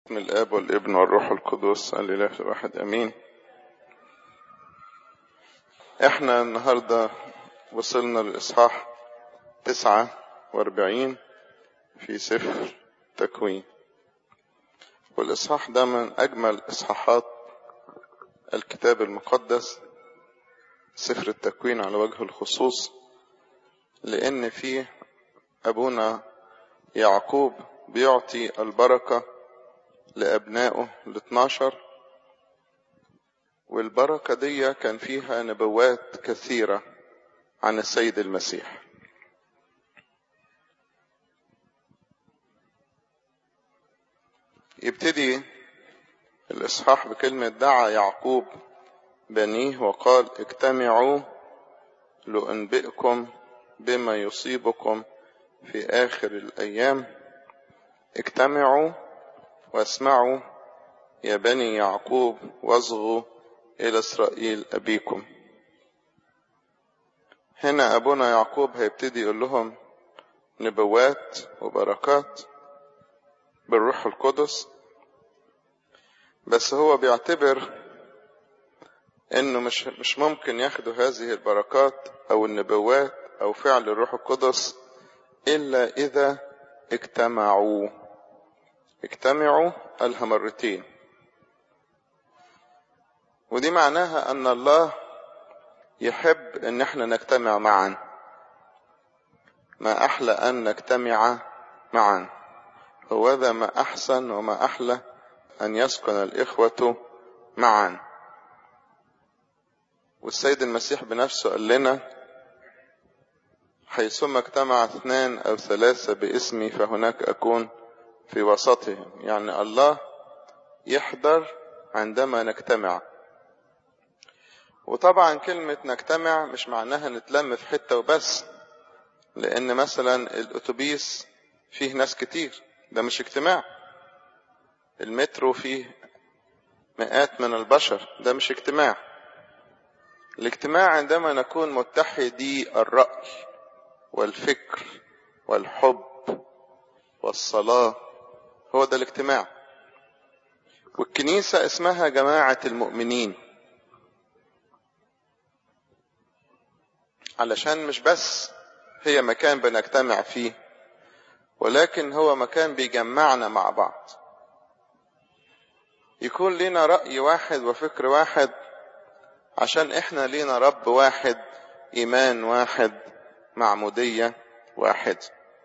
باسم الآب والابن والروح القدس الإله الواحد أمين احنا النهاردة وصلنا للإصحاح تسعة واربعين في سفر تكوين والإصحاح ده من أجمل إصحاحات الكتاب المقدس سفر التكوين على وجه الخصوص لأن فيه أبونا يعقوب بيعطي البركة لأبنائه الاثناشر والبركة دي كان فيها نبوات كثيرة عن السيد المسيح يبتدي الإصحاح بكلمة دعا يعقوب بنيه وقال اجتمعوا لأنبئكم بما يصيبكم في آخر الأيام اجتمعوا واسمعوا يا بني يعقوب واصغوا إلى إسرائيل أبيكم هنا أبونا يعقوب هيبتدي يقول لهم نبوات وبركات بالروح القدس بس هو بيعتبر انه مش مش ممكن ياخدوا هذه البركات او النبوات او فعل الروح القدس الا اذا اجتمعوا اجتمعوا قالها مرتين ودي معناها ان الله يحب ان احنا نجتمع معا ما احلى ان نجتمع معا هوذا ما احسن وما احلى ان يسكن الاخوه معا والسيد المسيح بنفسه قال لنا حيثما اجتمع اثنان او ثلاثه باسمي فهناك اكون في وسطهم يعني الله يحضر عندما نجتمع وطبعا كلمة نجتمع مش معناها نتلم في حتة وبس لأن مثلا الأتوبيس فيه ناس كتير ده مش اجتماع المترو فيه مئات من البشر ده مش اجتماع الاجتماع عندما نكون متحدي الرأي والفكر والحب والصلاة هو ده الاجتماع والكنيسة اسمها جماعة المؤمنين علشان مش بس هي مكان بنجتمع فيه ولكن هو مكان بيجمعنا مع بعض يكون لنا رأي واحد وفكر واحد عشان احنا لينا رب واحد ايمان واحد معمودية واحد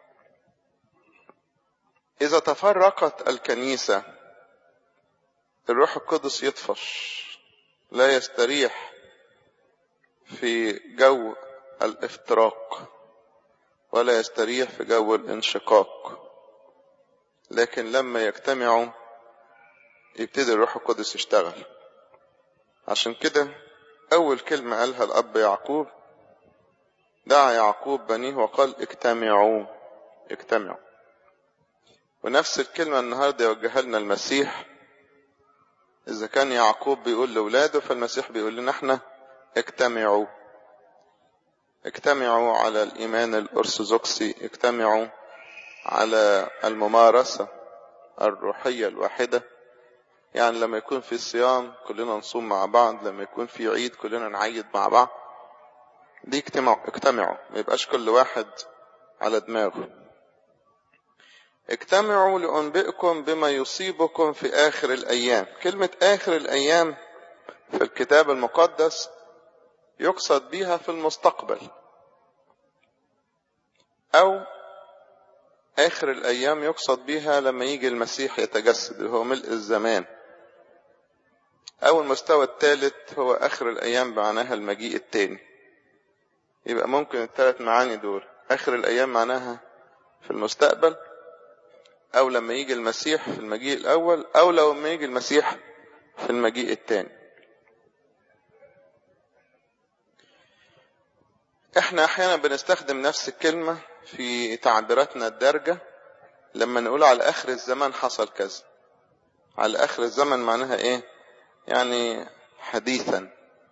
اذا تفرقت الكنيسة الروح القدس يطفش لا يستريح في جو الافتراق ولا يستريح في جو الانشقاق لكن لما يجتمعوا يبتدي الروح القدس يشتغل عشان كده أول كلمة قالها الأب يعقوب دعا يعقوب بنيه وقال اجتمعوا اجتمعوا ونفس الكلمة النهاردة يوجهها لنا المسيح إذا كان يعقوب بيقول لأولاده فالمسيح بيقول لنا احنا اجتمعوا اجتمعوا على الإيمان الأرثوذكسي اجتمعوا على الممارسة الروحية الواحدة يعني لما يكون في صيام كلنا نصوم مع بعض لما يكون في عيد كلنا نعيد مع بعض دي اجتمعوا اجتمعوا ما يبقاش كل واحد على دماغه اجتمعوا لأنبئكم بما يصيبكم في آخر الأيام كلمة آخر الأيام في الكتاب المقدس يقصد بها في المستقبل أو آخر الأيام يقصد بها لما يجي المسيح يتجسد اللي هو ملء الزمان أو المستوى الثالث هو آخر الأيام معناها المجيء التاني يبقى ممكن الثلاث معاني دول آخر الأيام معناها في المستقبل أو لما يجي المسيح في المجيء الأول أو لما يجي المسيح في المجيء الثاني احنا احيانا بنستخدم نفس الكلمة في تعبيراتنا الدارجة لما نقول على اخر الزمن حصل كذا على اخر الزمن معناها ايه يعني حديثا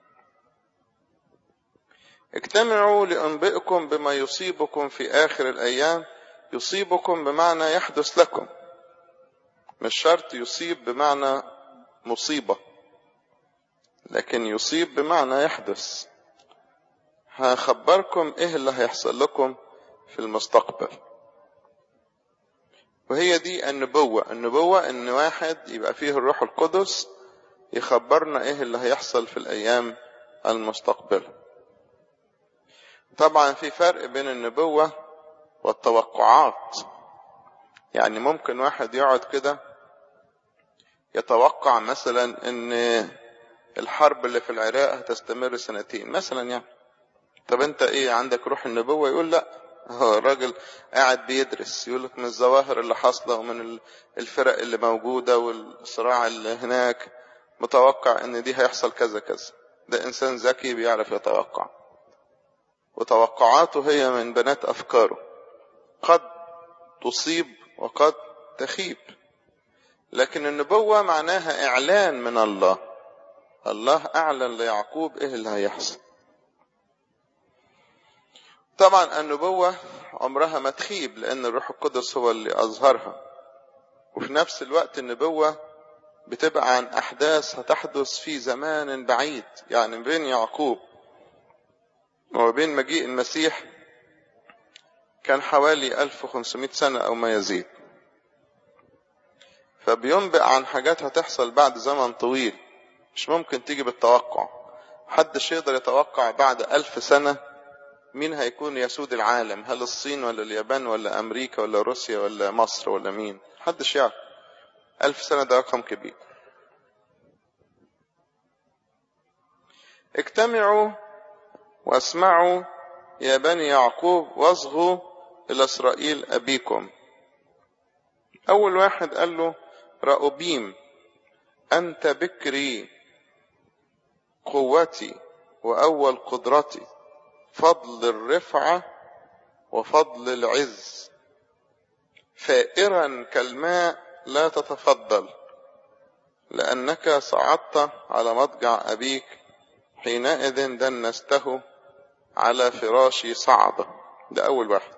اجتمعوا لانبئكم بما يصيبكم في اخر الايام يصيبكم بمعنى يحدث لكم مش شرط يصيب بمعنى مصيبة لكن يصيب بمعنى يحدث هخبركم ايه اللي هيحصل لكم في المستقبل وهي دي النبوة النبوة ان واحد يبقى فيه الروح القدس يخبرنا ايه اللي هيحصل في الايام المستقبلة طبعا في فرق بين النبوة والتوقعات يعني ممكن واحد يقعد كده يتوقع مثلا ان الحرب اللي في العراق هتستمر سنتين مثلا يعني طب انت ايه عندك روح النبوة يقول لا هو الراجل قاعد بيدرس يقول لك من الظواهر اللي حاصلة ومن الفرق اللي موجودة والصراع اللي هناك متوقع ان دي هيحصل كذا كذا ده انسان ذكي بيعرف يتوقع وتوقعاته هي من بنات افكاره قد تصيب وقد تخيب لكن النبوة معناها اعلان من الله الله اعلن ليعقوب ايه اللي هيحصل طبعا النبوة عمرها ما تخيب لأن الروح القدس هو اللي أظهرها وفي نفس الوقت النبوة بتبقى عن أحداث هتحدث في زمان بعيد يعني بين يعقوب وبين مجيء المسيح كان حوالي 1500 سنة أو ما يزيد فبينبئ عن حاجات هتحصل بعد زمن طويل مش ممكن تيجي بالتوقع محدش يقدر يتوقع بعد ألف سنة مين هيكون يسود العالم هل الصين ولا اليابان ولا أمريكا ولا روسيا ولا مصر ولا مين محدش يعرف ألف سنة ده رقم كبير اجتمعوا واسمعوا يا بني يعقوب واصغوا إلى إسرائيل أبيكم أول واحد قال له رأوبيم أنت بكري قوتي وأول قدرتي فضل الرفعة وفضل العز فائرا كالماء لا تتفضل لأنك صعدت على مضجع أبيك حينئذ دنسته على فراشي صعدة ده أول واحد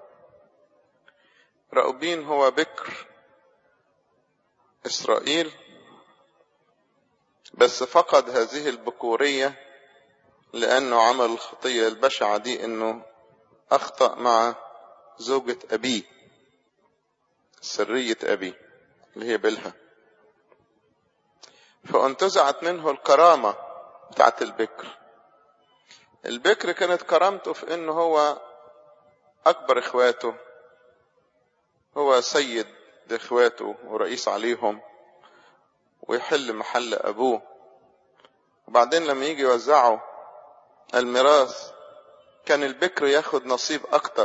رأوبين هو بكر إسرائيل بس فقد هذه البكورية لأنه عمل الخطية البشعة دي أنه أخطأ مع زوجة أبيه سرية أبيه اللي هي بلها فانتزعت منه الكرامة بتاعت البكر البكر كانت كرامته في انه هو اكبر اخواته هو سيد لاخواته ورئيس عليهم ويحل محل ابوه وبعدين لما يجي يوزعوا الميراث كان البكر ياخد نصيب اكتر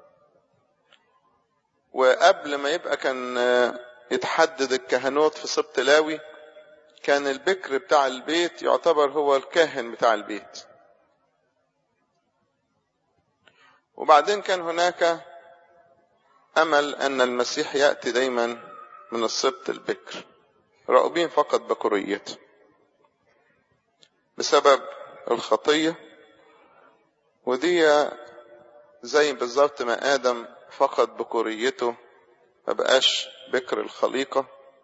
وقبل ما يبقى كان يتحدد الكهنوت في سبط لاوي كان البكر بتاع البيت يعتبر هو الكاهن بتاع البيت وبعدين كان هناك امل ان المسيح ياتي دايما من السبط البكر راؤوبين فقد بكوريته بسبب الخطيه ودي زي بالظبط ما ادم فقد بكوريته ما بقاش بكر الخليقه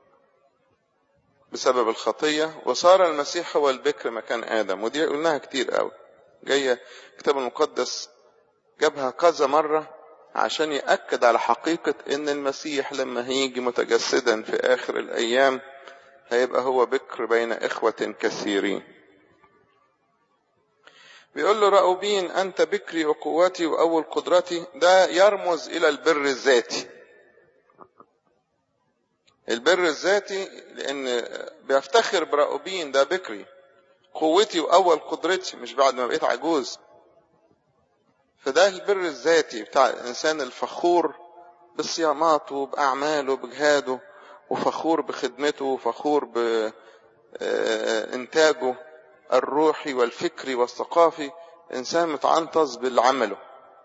بسبب الخطيه وصار المسيح هو البكر مكان ادم ودي قلناها كتير قوي جايه الكتاب المقدس جابها كذا مرة عشان يأكد على حقيقة إن المسيح لما هيجي متجسدا في آخر الأيام هيبقى هو بكر بين إخوة كثيرين. بيقول له رأوبين أنت بكري وقوتي وأول قدرتي ده يرمز إلى البر الذاتي. البر الذاتي لأن بيفتخر برأوبين ده بكري قوتي وأول قدرتي مش بعد ما بقيت عجوز فده البر الذاتي بتاع الإنسان الفخور بصياماته بأعماله بجهاده وفخور بخدمته وفخور بإنتاجه الروحي والفكري والثقافي إنسان متعنطز بالعمله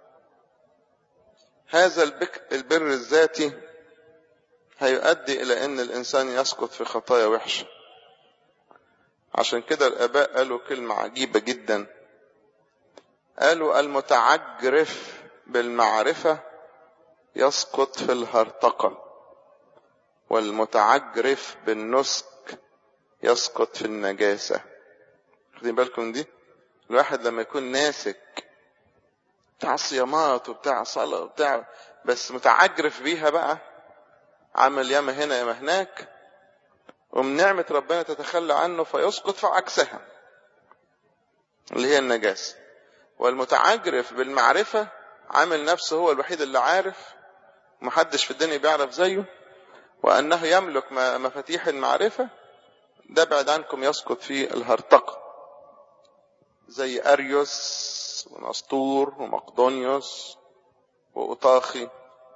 هذا البر الذاتي هيؤدي إلى أن الإنسان يسقط في خطايا وحشة عشان كده الآباء قالوا كلمة عجيبة جداً قالوا المتعجرف بالمعرفة يسقط في الهرطقة والمتعجرف بالنسك يسقط في النجاسة خدين بالكم دي الواحد لما يكون ناسك بتاع صيامات وبتاع صلاة وبتاع بس متعجرف بيها بقى عمل ياما هنا ياما هناك ومن نعمة ربنا تتخلى عنه فيسقط في عكسها اللي هي النجاسة والمتعجرف بالمعرفة عامل نفسه هو الوحيد اللي عارف محدش في الدنيا بيعرف زيه وأنه يملك مفاتيح المعرفة ده بعد عنكم يسقط في الهرطقة زي أريوس ونسطور ومقدونيوس وأطاخي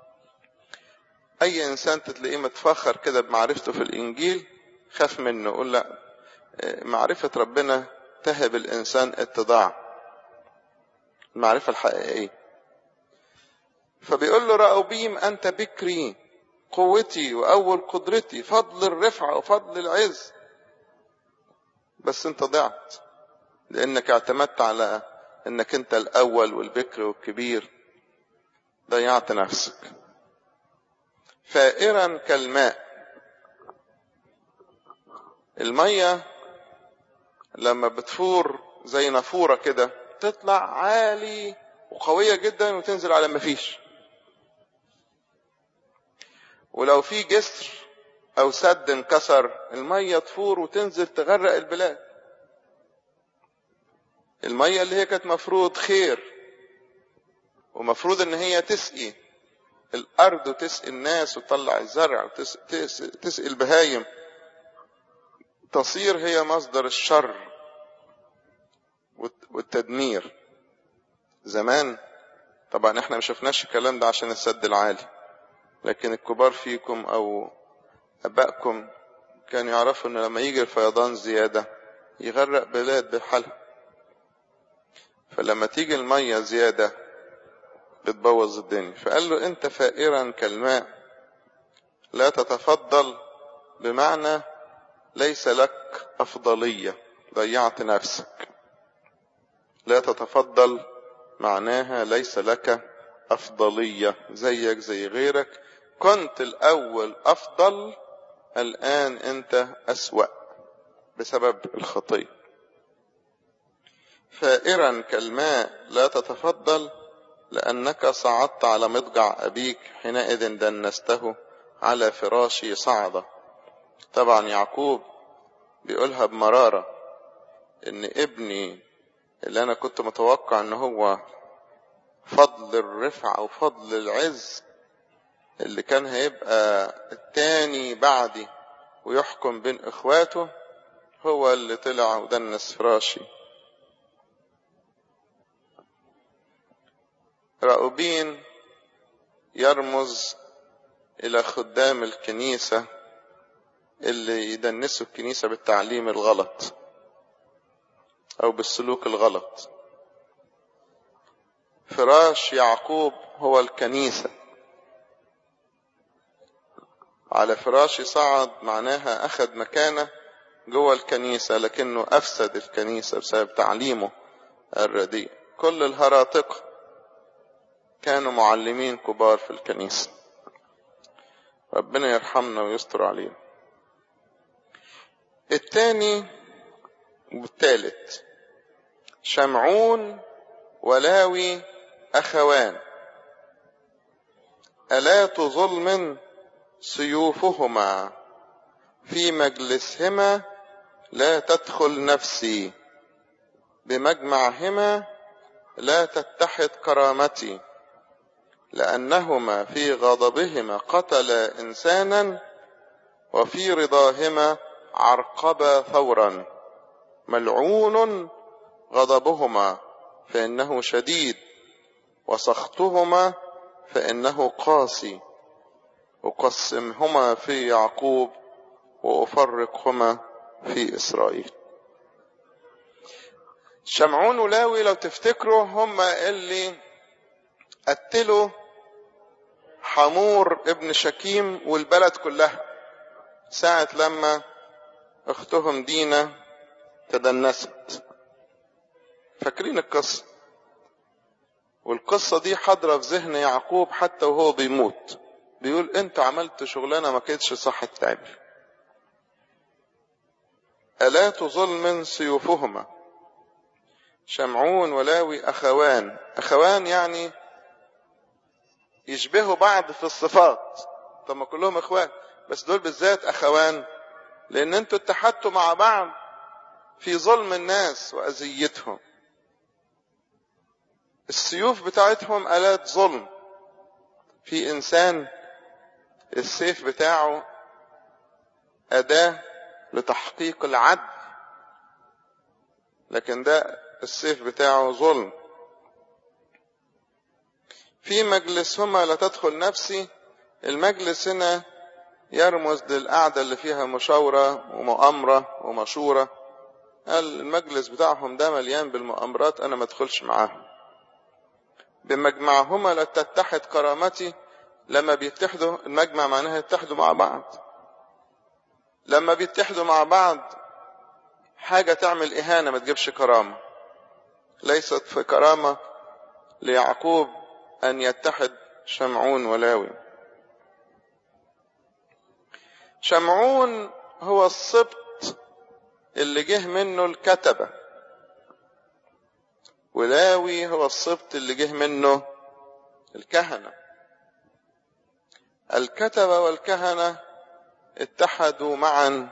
أي إنسان تلاقيه متفخر كده بمعرفته في الإنجيل خاف منه قول لا معرفة ربنا تهب الإنسان اتضاع المعرفة الحقيقية فبيقول له رأوبيم أنت بكري قوتي وأول قدرتي فضل الرفعة وفضل العز بس أنت ضعت لأنك اعتمدت على أنك أنت الأول والبكر والكبير ضيعت نفسك فائرا كالماء المية لما بتفور زي نافورة كده تطلع عالي وقوية جدا وتنزل على ما فيش ولو في جسر او سد انكسر المية تفور وتنزل تغرق البلاد المية اللي هي كانت مفروض خير ومفروض ان هي تسقي الارض وتسقي الناس وتطلع الزرع وتسقي البهايم تصير هي مصدر الشر والتدمير زمان طبعا احنا ما شفناش الكلام ده عشان السد العالي لكن الكبار فيكم او ابائكم كانوا يعرفوا ان لما يجي الفيضان زياده يغرق بلاد بحالها فلما تيجي الميه زياده بتبوظ الدنيا فقال له انت فائرا كالماء لا تتفضل بمعنى ليس لك افضليه ضيعت نفسك لا تتفضل معناها ليس لك افضليه زيك زي غيرك كنت الاول افضل الان انت اسوا بسبب الخطيه فائرا كالماء لا تتفضل لانك صعدت على مضجع ابيك حينئذ دنسته على فراشي صعد طبعا يعقوب بيقولها بمراره ان ابني اللي انا كنت متوقع ان هو فضل الرفعة وفضل العز اللي كان هيبقى التاني بعدي ويحكم بين اخواته هو اللي طلع ودنس فراشي راؤوبين يرمز الى خدام الكنيسة اللي يدنسوا الكنيسة بالتعليم الغلط او بالسلوك الغلط فراش يعقوب هو الكنيسة على فراش صعد معناها أخذ مكانه جوه الكنيسة لكنه أفسد الكنيسة بسبب تعليمه الرديء كل الهراطقة كانوا معلمين كبار في الكنيسة ربنا يرحمنا ويستر علينا الثاني والثالث شمعون ولاوي أخوان ألات ظلم سيوفهما في مجلسهما لا تدخل نفسي بمجمعهما لا تتحد كرامتي لأنهما في غضبهما قتلا إنسانا وفي رضاهما عرقبا ثورا ملعون غضبهما فإنه شديد وسخطهما فإنه قاسي أقسمهما في يعقوب وأفرقهما في إسرائيل شمعون ولاوي لو تفتكروا هما اللي قتلوا حمور ابن شكيم والبلد كلها ساعة لما اختهم دينا تدنست فاكرين القصة والقصة دي حاضرة في ذهن يعقوب حتى وهو بيموت بيقول انتوا عملتوا شغلانة ما كانتش صح تتعمل آلات ظلم سيوفهما شمعون ولاوي أخوان أخوان يعني يشبهوا بعض في الصفات طب ما كلهم اخوان بس دول بالذات اخوان لان انتوا اتحدتوا مع بعض في ظلم الناس واذيتهم السيوف بتاعتهم الات ظلم في انسان السيف بتاعه اداه لتحقيق العدل لكن ده السيف بتاعه ظلم في مجلسهما لا تدخل نفسي المجلس هنا يرمز للقعدة اللي فيها مشاورة ومؤامرة ومشورة قال المجلس بتاعهم ده مليان بالمؤامرات أنا ما ادخلش معاهم بمجمعهما لا تتحد كرامتي لما بيتحدوا المجمع معناها يتحدوا مع بعض لما بيتحدوا مع بعض حاجة تعمل إهانة ما تجيبش كرامة ليست في كرامة ليعقوب أن يتحد شمعون ولاوي شمعون هو السبط اللي جه منه الكتبة ولاوي هو السبط اللي جه منه الكهنة الكتبة والكهنة اتحدوا معا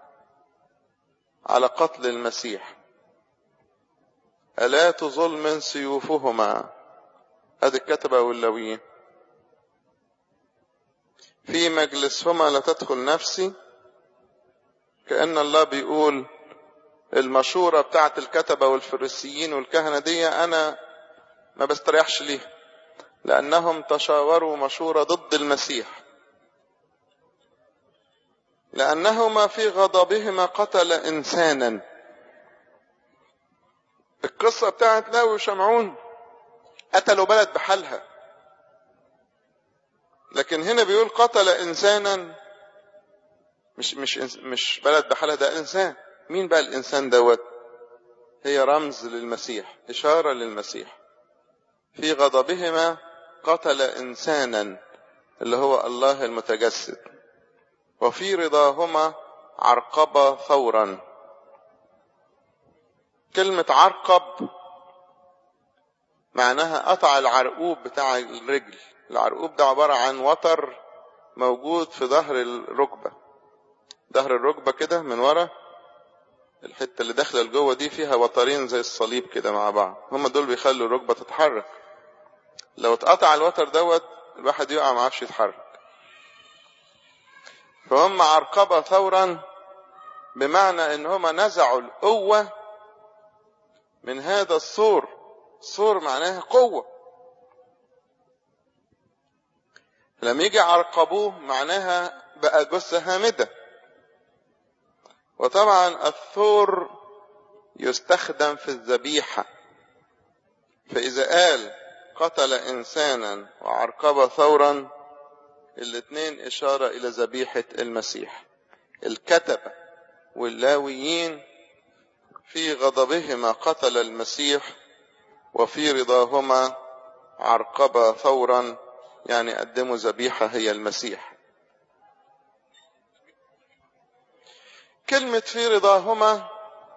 على قتل المسيح ألات ظلم سيوفهما ادي الكتبة واللويين في مجلسهما لا تدخل نفسي كأن الله بيقول المشورة بتاعت الكتبة والفريسيين والكهنة دي أنا ما بستريحش ليها لأنهم تشاوروا مشورة ضد المسيح لأنهما في غضبهما قتل إنسانا القصة بتاعت لاوي وشمعون قتلوا بلد بحالها لكن هنا بيقول قتل انسانا مش مش مش بلد بحالها ده انسان مين بقى الانسان دوت هي رمز للمسيح اشاره للمسيح في غضبهما قتل انسانا اللي هو الله المتجسد وفي رضاهما عرقب ثورا كلمه عرقب معناها قطع العرقوب بتاع الرجل العرقوب ده عبارة عن وتر موجود في ظهر الركبة ظهر الركبة كده من ورا الحتة اللي داخلة لجوه دي فيها وترين زي الصليب كده مع بعض هم دول بيخلوا الركبة تتحرك لو اتقطع الوتر دوت الواحد يقع ما عرفش يتحرك فهم عرقبة ثورا بمعنى ان هم نزعوا القوة من هذا السور سور معناها قوة لما يجي عرقبوه معناها بقى جثة هامدة وطبعا الثور يستخدم في الذبيحة فإذا قال قتل إنسانا وعرقب ثورا الاثنين إشارة إلى ذبيحة المسيح الكتبة واللاويين في غضبهما قتل المسيح وفي رضاهما عرقبا ثورا يعني قدموا ذبيحة هي المسيح كلمة في رضاهما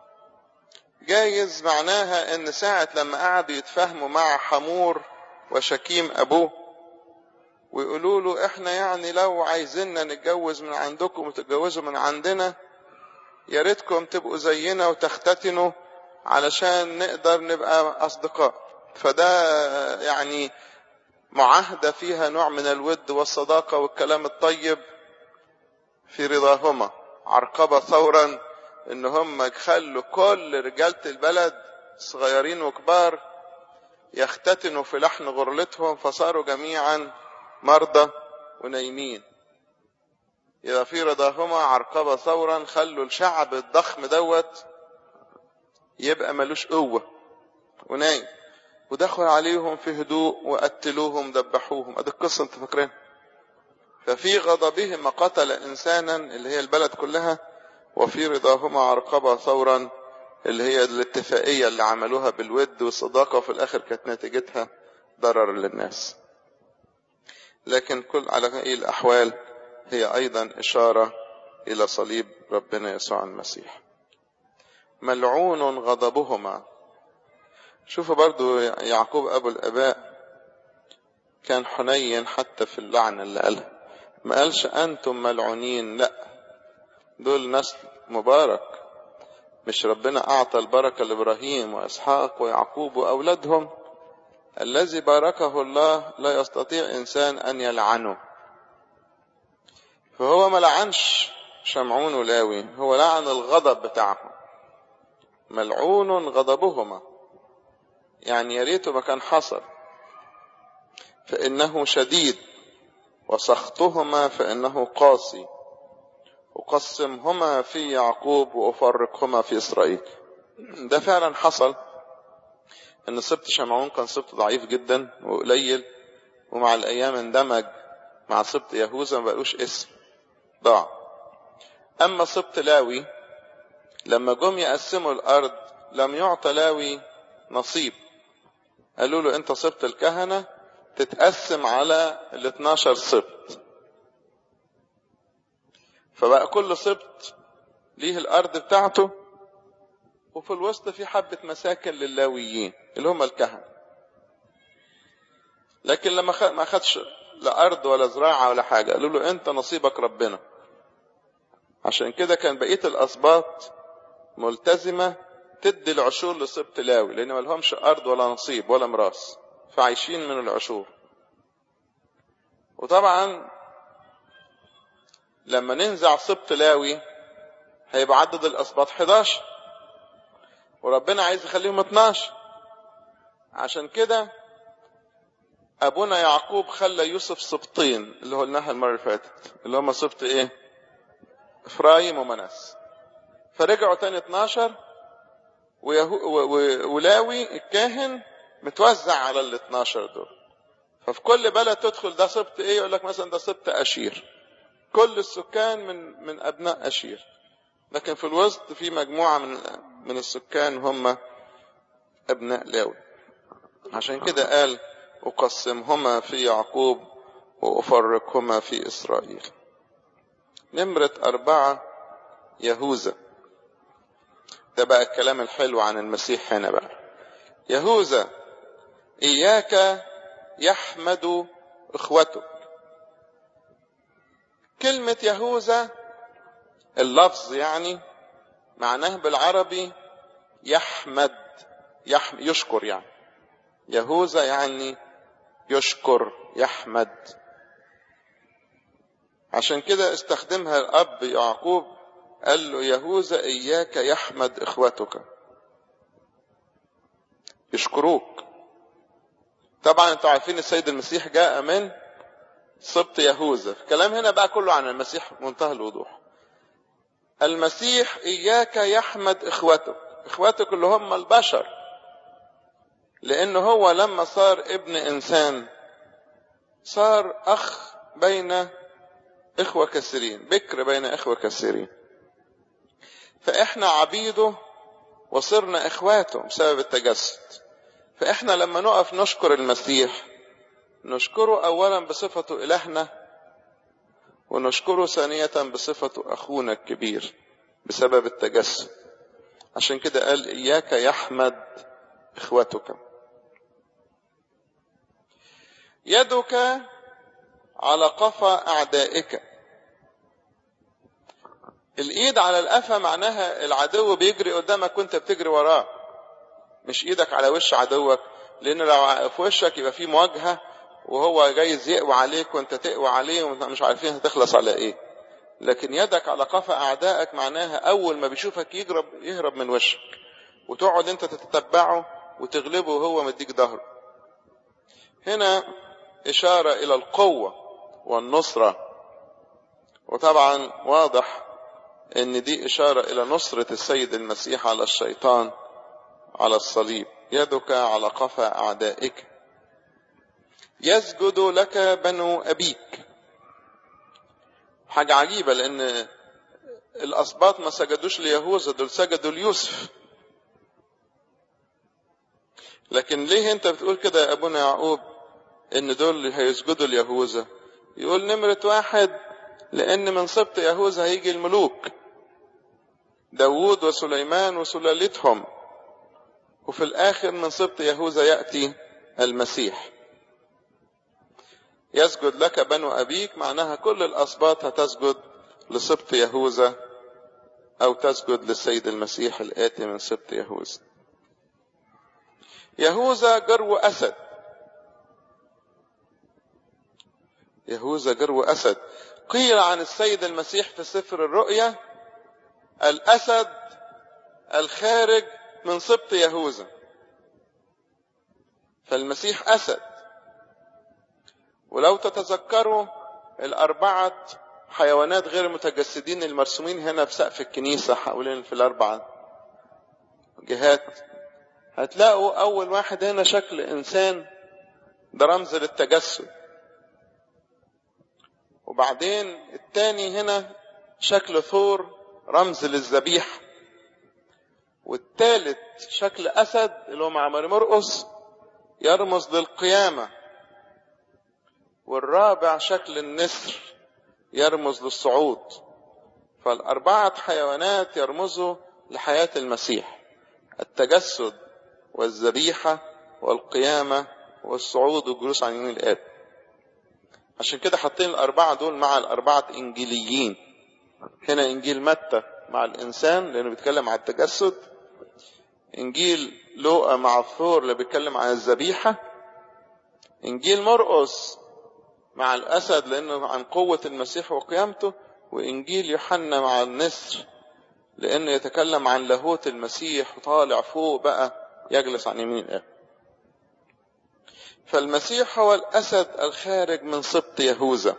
جايز معناها ان ساعة لما قعدوا يتفاهموا مع حمور وشكيم ابوه ويقولوا له احنا يعني لو عايزيننا نتجوز من عندكم وتتجوزوا من عندنا يا ريتكم تبقوا زينا وتختتنوا علشان نقدر نبقى اصدقاء فده يعني معاهدة فيها نوع من الود والصداقة والكلام الطيب في رضاهما عرقبة ثورا ان هم يخلوا كل رجالة البلد صغيرين وكبار يختتنوا في لحن غرلتهم فصاروا جميعا مرضى ونايمين إذا في رضاهما عرقبة ثورا خلوا الشعب الضخم دوت يبقى ملوش قوة ونايم ودخل عليهم في هدوء وقتلوهم دبحوهم ادي القصة انت فاكرين ففي غضبهما قتل انسانا اللي هي البلد كلها وفي رضاهما عرقبة ثورا اللي هي الاتفاقية اللي عملوها بالود والصداقة وفي الاخر كانت نتيجتها ضرر للناس لكن كل على أي الأحوال هي أيضا إشارة إلى صليب ربنا يسوع المسيح ملعون غضبهما شوفوا برضو يعقوب أبو الآباء كان حنين حتى في اللعنة اللي قالها ما قالش أنتم ملعونين لا دول نسل مبارك مش ربنا أعطى البركة لإبراهيم وإسحاق ويعقوب وأولادهم الذي باركه الله لا يستطيع إنسان أن يلعنه فهو ما لعنش شمعون ولاوي هو لعن الغضب بتاعهم ملعون غضبهما يعني يا ريته ما كان حصل فإنه شديد وسخطهما فإنه قاسي أقسمهما في يعقوب وأفرقهما في إسرائيل ده فعلا حصل ان سبط شمعون كان سبط ضعيف جدا وقليل ومع الايام اندمج مع سبط يهوذا ما بقالوش اسم ضاع اما سبط لاوي لما جم يقسموا الارض لم يعطى لاوي نصيب قالوا له انت سبط الكهنه تتقسم على ال 12 سبط فبقى كل سبط ليه الارض بتاعته وفي الوسط في حبة مساكن للاويين اللي هم الكهنة لكن لما ما خدش لا أرض ولا زراعة ولا حاجة قالوا له أنت نصيبك ربنا عشان كده كان بقية الأسباط ملتزمة تدي العشور لسبط لاوي لأن ما لهمش أرض ولا نصيب ولا ميراث فعايشين من العشور وطبعا لما ننزع سبط لاوي هيبقى عدد الأسباط 11 وربنا عايز يخليهم 12 عشان كده ابونا يعقوب خلى يوسف سبطين اللي هو قلناها المره اللي فاتت اللي هم سبط ايه افرايم ومناس فرجعوا تاني 12 ويهو ولاوي الكاهن متوزع على ال 12 دول ففي كل بلد تدخل ده سبط ايه يقول لك مثلا ده سبط اشير كل السكان من من ابناء اشير لكن في الوسط في مجموعه من من السكان هم ابناء لاوي عشان كده قال اقسمهما في يعقوب وافرقهما في اسرائيل نمرة أربعة يهوذا ده بقى الكلام الحلو عن المسيح هنا بقى يهوذا إياك يحمد إخوتك كلمة يهوذا اللفظ يعني معناه بالعربي يحمد يح يشكر يعني يهوذا يعني يشكر يحمد عشان كده استخدمها الأب يعقوب قال له يهوذا إياك يحمد إخوتك يشكروك طبعا انتوا عارفين السيد المسيح جاء من سبط يهوذا الكلام هنا بقى كله عن المسيح منتهى الوضوح المسيح إياك يحمد إخوتك إخوتك اللي هم البشر لأن هو لما صار ابن إنسان صار أخ بين إخوة كثيرين بكر بين إخوة كثيرين فإحنا عبيده وصرنا إخواته بسبب التجسد فإحنا لما نقف نشكر المسيح نشكره أولا بصفته إلهنا ونشكره ثانية بصفته أخونا الكبير بسبب التجسد عشان كده قال إياك يحمد إخوتك يدك على قفا أعدائك الإيد على القفا معناها العدو بيجري قدامك وانت بتجري وراه مش إيدك على وش عدوك لأن لو في وشك يبقى في مواجهة وهو جايز يقوى عليك وانت تقوى عليه وانت مش عارفين هتخلص على ايه لكن يدك على قفا اعدائك معناها اول ما بيشوفك يجرب يهرب من وشك وتقعد انت تتتبعه وتغلبه وهو مديك ظهره هنا اشاره الى القوه والنصره وطبعا واضح ان دي اشاره الى نصره السيد المسيح على الشيطان على الصليب يدك على قفا اعدائك يسجد لك بنو أبيك حاجة عجيبة لأن الأسباط ما سجدوش ليهوذا دول سجدوا ليوسف لكن ليه أنت بتقول كده يا أبونا يعقوب ان دول اللي هيسجدوا ليهوذا يقول نمرة واحد لان من سبط يهوذا هيجي الملوك داوود وسليمان وسلالتهم وفي الاخر من سبط يهوذا يأتي المسيح يسجد لك بنو ابيك معناها كل الاسباط هتسجد لسبط يهوذا او تسجد للسيد المسيح الاتي من سبط يهوذا يهوذا جرو اسد يهوذا جرو اسد قيل عن السيد المسيح في سفر الرؤيا الاسد الخارج من سبط يهوذا فالمسيح اسد ولو تتذكروا الاربعه حيوانات غير متجسدين المرسومين هنا في سقف الكنيسه حوالين في الاربعه جهات هتلاقوا اول واحد هنا شكل انسان ده رمز للتجسد وبعدين التاني هنا شكل ثور رمز للذبيح والتالت شكل اسد اللي هو مع مرقس يرمز للقيامه والرابع شكل النسر يرمز للصعود فالاربعه حيوانات يرمزوا لحياه المسيح التجسد والذبيحه والقيامه والصعود والجلوس عن يمين الاب عشان كده حاطين الاربعه دول مع الاربعه انجيليين هنا انجيل متى مع الانسان لانه بيتكلم عن التجسد انجيل لوقا مع الثور اللي بيتكلم عن الذبيحه انجيل مرقس مع الاسد لانه عن قوه المسيح وقيامته وانجيل يوحنا مع النسر لانه يتكلم عن لاهوت المسيح وطالع فوق بقى يجلس عن يمين الاب فالمسيح هو الاسد الخارج من سبط يهوذا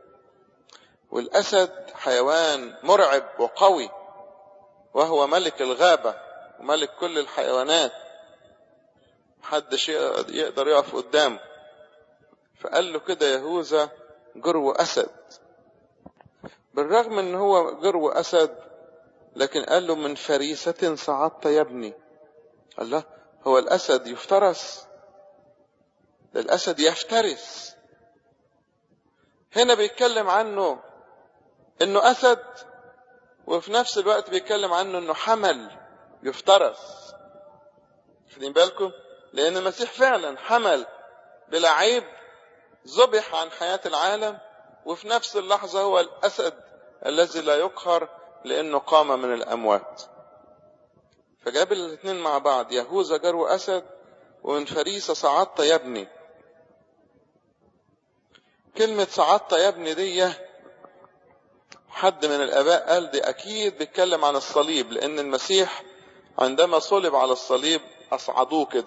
والاسد حيوان مرعب وقوي وهو ملك الغابه وملك كل الحيوانات محدش يقدر يقف قدامه فقال له كده يهوذا جرو اسد بالرغم ان هو جرو اسد لكن قال له من فريسة صعدت يا ابني الله هو الاسد يفترس ده الاسد يفترس هنا بيتكلم عنه انه اسد وفي نفس الوقت بيتكلم عنه انه حمل يفترس واخدين بالكم لان المسيح فعلا حمل بلا عيب ذبح عن حياة العالم وفي نفس اللحظة هو الأسد الذي لا يقهر لأنه قام من الأموات فجاب الاثنين مع بعض يهوذا جرو أسد ومن فريسة صعدت يا ابني كلمة صعدت يا ابني دي حد من الآباء قال دي أكيد بيتكلم عن الصليب لأن المسيح عندما صلب على الصليب أصعدوه كده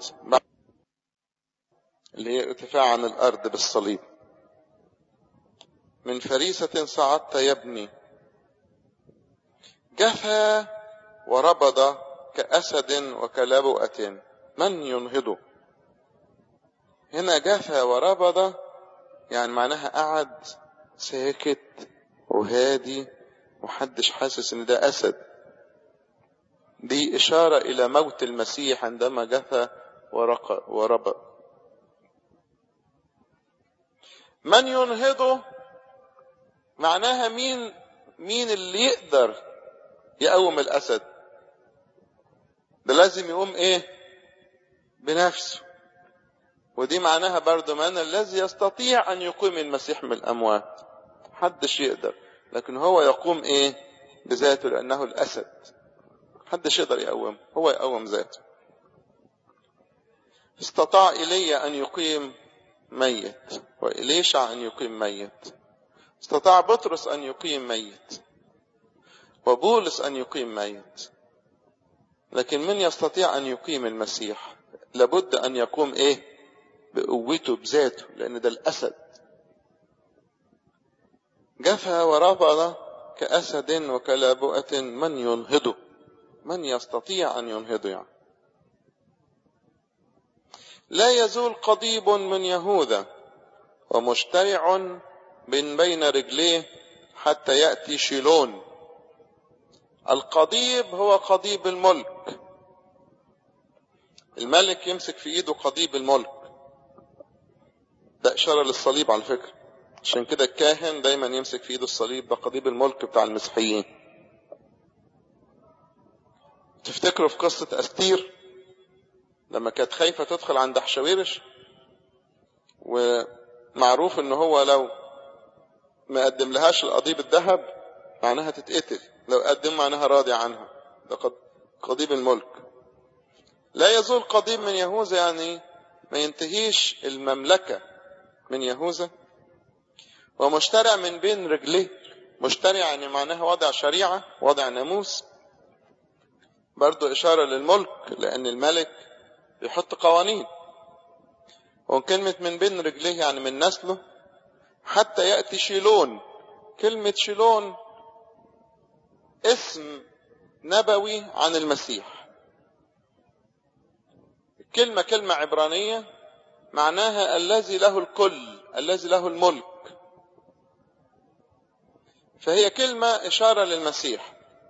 اللي هي ارتفاع عن الأرض بالصليب من فريسة صعدت يا ابني جفا وربض كأسد وكلبؤة من ينهضه هنا جفا وربض يعني معناها قعد ساكت وهادي محدش حاسس ان ده اسد دي اشارة الى موت المسيح عندما جثى وربض من ينهضه معناها مين مين اللي يقدر يقوم الاسد ده لازم يقوم ايه بنفسه ودي معناها برضو من الذي يستطيع ان يقيم المسيح من الاموات محدش يقدر لكن هو يقوم ايه بذاته لانه الاسد محدش يقدر يقوم هو يقوم ذاته استطاع ايليا ان يقيم ميت وإليشع أن يقيم ميت استطاع بطرس أن يقيم ميت وبولس أن يقيم ميت لكن من يستطيع أن يقيم المسيح لابد أن يقوم إيه بقوته بذاته لأن ده الأسد جفا ورفض كأسد وكلابؤة من ينهضه من يستطيع أن ينهضه يعني لا يزول قضيب من يهوذا ومشترع من بين رجليه حتى يأتي شيلون القضيب هو قضيب الملك الملك يمسك في ايده قضيب الملك ده إشارة للصليب على فكرة عشان كده الكاهن دايما يمسك في ايده الصليب ده قضيب الملك بتاع المسيحيين تفتكروا في قصة أستير لما كانت خايفة تدخل عند حشاويرش ومعروف ان هو لو ما قدم لهاش القضيب الذهب معناها تتقتل لو قدم معناها راضي عنها ده قضيب الملك لا يزول قضيب من يهوذا يعني ما ينتهيش المملكة من يهوذا ومشترع من بين رجليه مشترع يعني معناها وضع شريعة وضع ناموس برضو إشارة للملك لأن الملك بيحط قوانين وكلمة من بين رجليه يعني من نسله حتى يأتي شيلون كلمة شيلون اسم نبوي عن المسيح الكلمة كلمة عبرانية معناها الذي له الكل الذي له الملك فهي كلمة إشارة للمسيح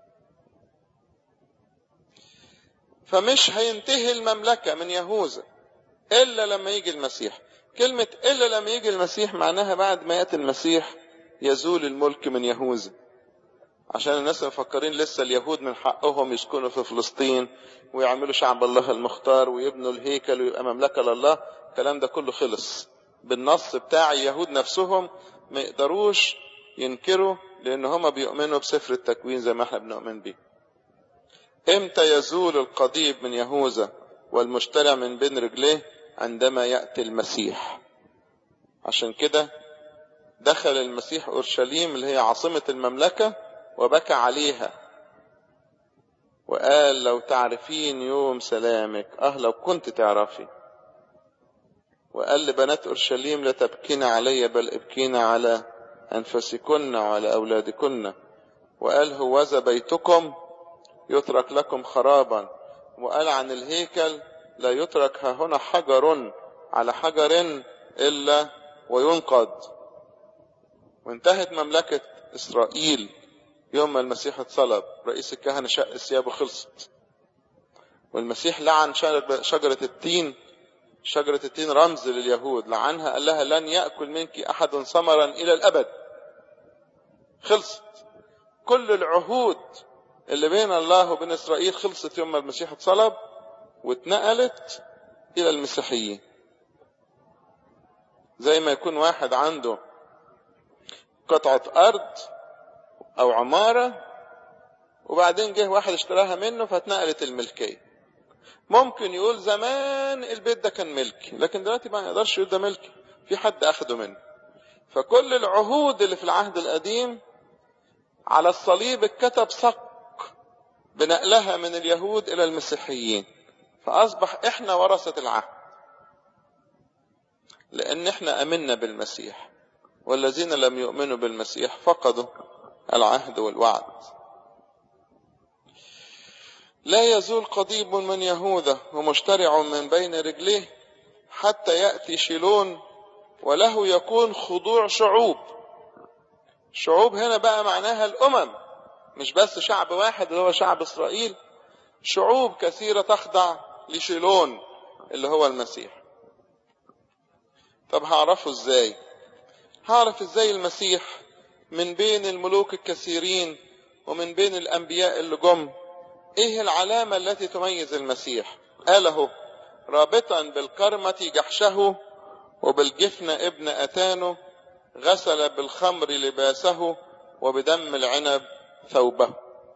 فمش هينتهي المملكة من يهوذا إلا لما يجي المسيح كلمة إلا لما يجي المسيح معناها بعد ما يأتي المسيح يزول الملك من يهوذا عشان الناس مفكرين لسه اليهود من حقهم يسكنوا في فلسطين ويعملوا شعب الله المختار ويبنوا الهيكل ويبقى مملكة لله الكلام ده كله خلص بالنص بتاع اليهود نفسهم ما يقدروش ينكروا لان هم بيؤمنوا بسفر التكوين زي ما احنا بنؤمن بيه امتى يزول القضيب من يهوذا والمشترع من بين رجليه عندما يأتي المسيح عشان كده دخل المسيح أورشليم اللي هي عاصمة المملكة وبكى عليها وقال لو تعرفين يوم سلامك اه لو كنت تعرفي وقال لبنات أورشليم لا تبكين علي بل ابكين على أنفسكن وعلى أولادكن وقال هوذا بيتكم يترك لكم خرابا وقال عن الهيكل لا يترك ها هنا حجر على حجر إلا وينقض وانتهت مملكة إسرائيل يوم ما المسيح اتصلب رئيس الكهنة شق ثيابه خلصت والمسيح لعن شجرة التين شجرة التين رمز لليهود لعنها قال لها لن يأكل منك أحد ثمرا إلى الأبد خلصت كل العهود اللي بين الله وبين إسرائيل خلصت يوم ما المسيح اتصلب واتنقلت إلى المسيحيين زي ما يكون واحد عنده قطعة أرض أو عمارة وبعدين جه واحد اشتراها منه فاتنقلت الملكية ممكن يقول زمان البيت ده كان ملكي لكن دلوقتي ما يقدرش يقول ده ملكي في حد أخده منه فكل العهود اللي في العهد القديم على الصليب اتكتب صك بنقلها من اليهود إلى المسيحيين فأصبح إحنا ورثة العهد لأن إحنا أمنا بالمسيح والذين لم يؤمنوا بالمسيح فقدوا العهد والوعد لا يزول قضيب من يهوذا ومشترع من بين رجليه حتى يأتي شيلون وله يكون خضوع شعوب شعوب هنا بقى معناها الأمم مش بس شعب واحد اللي هو شعب إسرائيل شعوب كثيرة تخضع لشيلون اللي هو المسيح طب هعرفه ازاي هعرف ازاي المسيح من بين الملوك الكثيرين ومن بين الانبياء اللي جم ايه العلامة التي تميز المسيح قاله رابطا بالكرمة جحشه وبالجفن ابن اتانه غسل بالخمر لباسه وبدم العنب ثوبه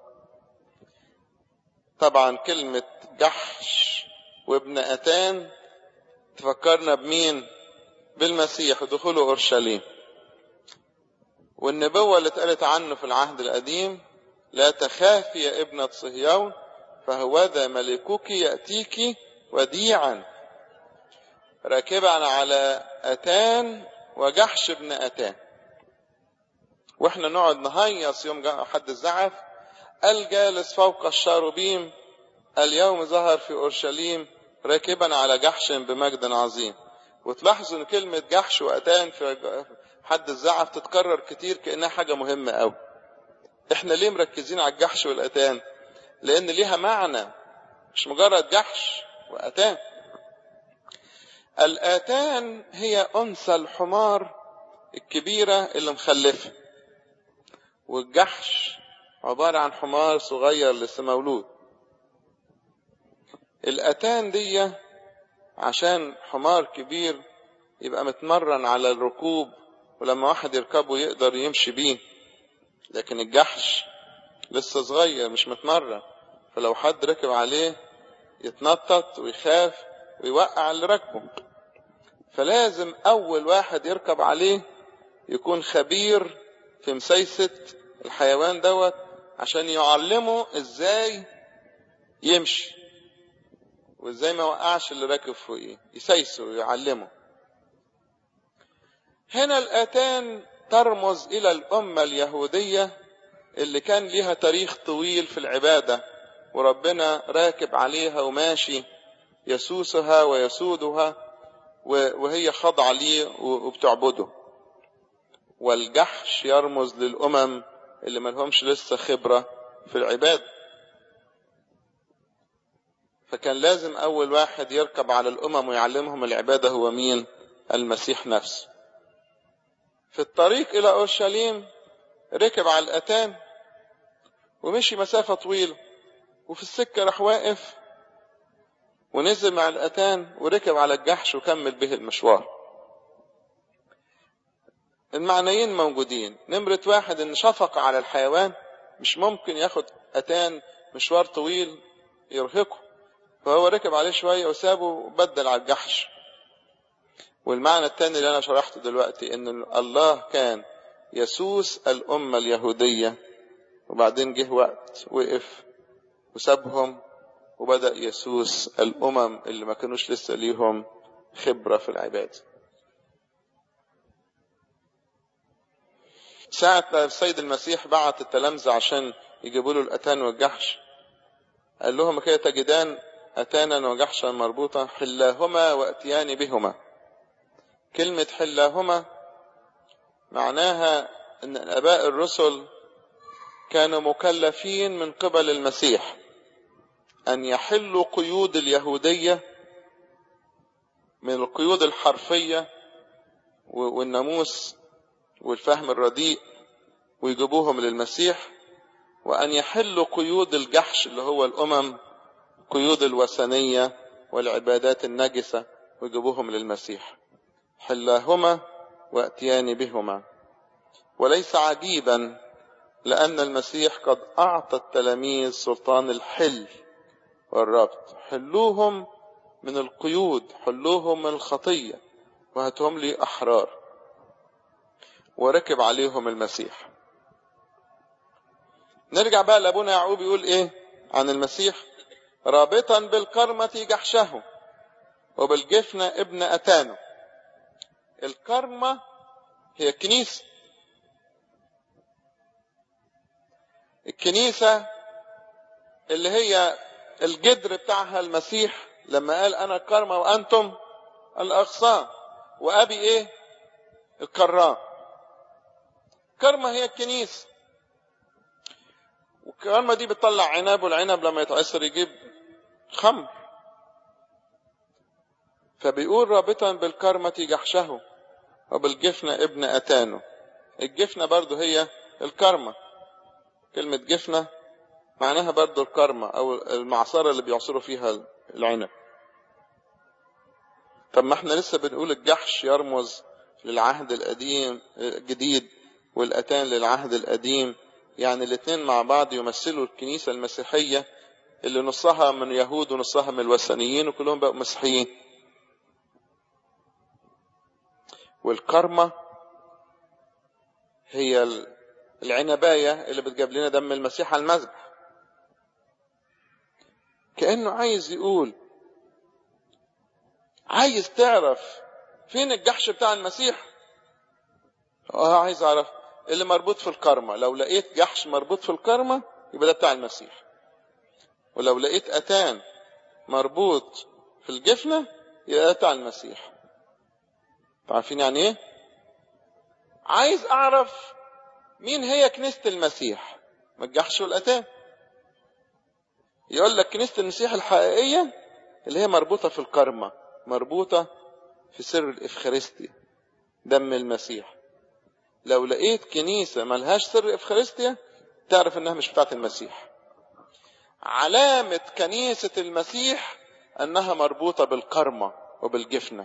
طبعا كلمة جحش وابن أتان تفكرنا بمين بالمسيح دخوله أورشليم والنبوة اللي اتقالت عنه في العهد القديم لا تخافي يا ابنة صهيون فهوذا ملكك يأتيك وديعا راكبا على أتان وجحش ابن أتان واحنا نقعد نهيص يوم حد الزعف الجالس فوق الشاروبيم اليوم ظهر في أورشليم راكبا على جحش بمجد عظيم وتلاحظوا ان كلمة جحش وأتان في حد الزعف تتكرر كتير كأنها حاجة مهمة قوي احنا ليه مركزين على الجحش والأتان لأن ليها معنى مش مجرد جحش وأتان الآتان هي أنثى الحمار الكبيرة اللي مخلفة والجحش عبارة عن حمار صغير لسه مولود الأتان دي عشان حمار كبير يبقى متمرن على الركوب ولما واحد يركبه يقدر يمشي بيه لكن الجحش لسه صغير مش متمرن فلو حد ركب عليه يتنطط ويخاف ويوقع اللي راكبه فلازم أول واحد يركب عليه يكون خبير في مسيسة الحيوان دوت عشان يعلمه ازاي يمشي وازاي ما وقعش اللي راكب فوقيه يسيسه ويعلمه هنا الاتان ترمز الى الامه اليهوديه اللي كان ليها تاريخ طويل في العباده وربنا راكب عليها وماشي يسوسها ويسودها وهي خاضعه ليه وبتعبده والجحش يرمز للامم اللي ملهمش لسه خبره في العباده فكان لازم أول واحد يركب على الأمم ويعلمهم العبادة هو مين؟ المسيح نفسه. في الطريق إلى أورشليم ركب على الأتان ومشي مسافة طويلة وفي السكة راح واقف ونزل مع الأتان وركب على الجحش وكمل به المشوار. المعنيين موجودين، نمرة واحد إن شفق على الحيوان مش ممكن ياخد أتان مشوار طويل يرهقه. فهو ركب عليه شوية وسابه وبدل على الجحش والمعنى الثاني اللي أنا شرحته دلوقتي إن الله كان يسوس الأمة اليهودية وبعدين جه وقت وقف وسابهم وبدأ يسوس الأمم اللي ما كانوش لسه ليهم خبرة في العبادة ساعة ما السيد المسيح بعت التلامذة عشان يجيبوا له الأتان والجحش قال لهم كده تجدان أتانا وجحشا مربوطة حلاهما وأتيان بهما كلمة حلاهما معناها أن الآباء الرسل كانوا مكلفين من قبل المسيح أن يحلوا قيود اليهودية من القيود الحرفية والناموس والفهم الرديء ويجيبوهم للمسيح وأن يحلوا قيود الجحش اللي هو الأمم قيود الوثنية والعبادات النجسة ويجيبوهم للمسيح حلاهما واتيان بهما وليس عجيبا لأن المسيح قد أعطى التلاميذ سلطان الحل والربط حلوهم من القيود حلوهم من الخطية وهاتهم لي أحرار وركب عليهم المسيح نرجع بقى لأبونا يعقوب يقول إيه عن المسيح رابطا بالكرمة جحشه وبالجفن ابن أتانه الكرمة هي الكنيسة الكنيسة اللي هي الجدر بتاعها المسيح لما قال أنا الكرمة وأنتم الأغصان وأبي إيه الكرام كرمة هي الكنيسة والكرمة دي بتطلع عنب والعنب لما يتعصر يجيب خمر فبيقول رابطا بالكرمة جحشه وبالجفنة ابن أتانه الجفنة برضو هي الكرمة كلمة جفنة معناها برضو الكرمة أو المعصرة اللي بيعصروا فيها العنب طب ما احنا لسه بنقول الجحش يرمز للعهد القديم الجديد والأتان للعهد القديم يعني الاثنين مع بعض يمثلوا الكنيسة المسيحية اللي نصها من يهود ونصها من الوثنيين وكلهم بقوا مسيحيين والكرمة هي العنباية اللي بتجيب لنا دم المسيح على المذبح كأنه عايز يقول عايز تعرف فين الجحش بتاع المسيح اه عايز اعرف اللي مربوط في الكرمة لو لقيت جحش مربوط في الكرمة يبقى ده بتاع المسيح ولو لقيت أتان مربوط في الجفنة يبقى ده بتاع المسيح عارفين يعني ايه عايز اعرف مين هي كنيسة المسيح ما الجحش والأتان يقول لك كنيسة المسيح الحقيقية اللي هي مربوطة في الكرمة مربوطة في سر الإفخارستيا دم المسيح لو لقيت كنيسة ملهاش سر إفخارستيا تعرف إنها مش بتاعت المسيح علامة كنيسة المسيح أنها مربوطة بالكرمة وبالجفنة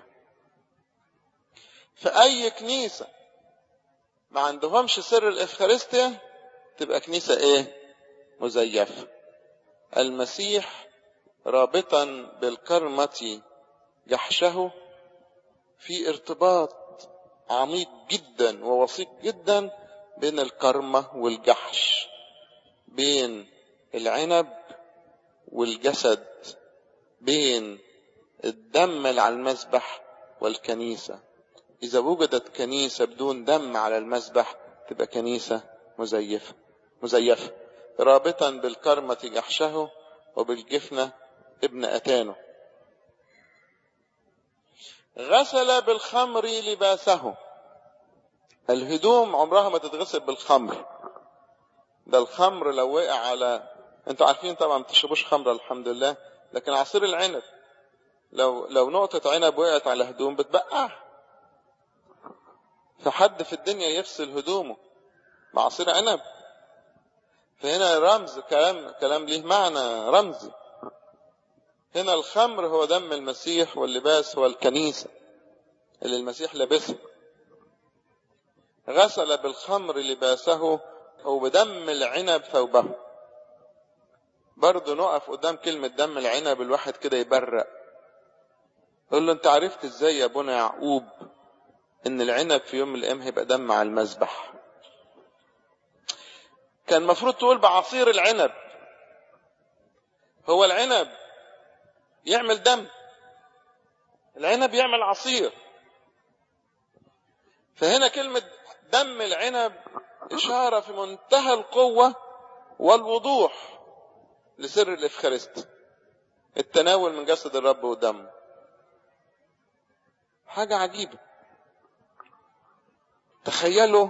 في أي كنيسة ما عندهمش سر الإفخارستيا تبقى كنيسة إيه؟ مزيفة المسيح رابطا بالكرمة جحشه في ارتباط عميق جدا ووثيق جدا بين الكرمة والجحش بين العنب والجسد بين الدم اللي على المذبح والكنيسة إذا وجدت كنيسة بدون دم على المذبح تبقى كنيسة مزيفة مزيفة رابطا بالكرمة جحشه وبالجفنة ابن أتانه غسل بالخمر لباسه الهدوم عمرها ما تتغسل بالخمر ده الخمر لو وقع على انتوا عارفين طبعا ما تشربوش خمر الحمد لله لكن عصير العنب لو لو نقطة عنب وقعت على هدوم بتبقع فحد في الدنيا يغسل هدومه بعصير عنب فهنا رمز كلام كلام ليه معنى رمزي هنا الخمر هو دم المسيح واللباس هو الكنيسة اللي المسيح لبسها غسل بالخمر لباسه وبدم العنب ثوبه برضه نقف قدام كلمة دم العنب الواحد كده يبرق يقول له انت عرفت ازاي يا ابونا يعقوب ان العنب في يوم من الايام هيبقى دم على المذبح كان المفروض تقول بعصير العنب هو العنب يعمل دم العنب يعمل عصير فهنا كلمة دم العنب إشارة في منتهى القوة والوضوح لسر الإفخارست التناول من جسد الرب ودمه حاجة عجيبة تخيلوا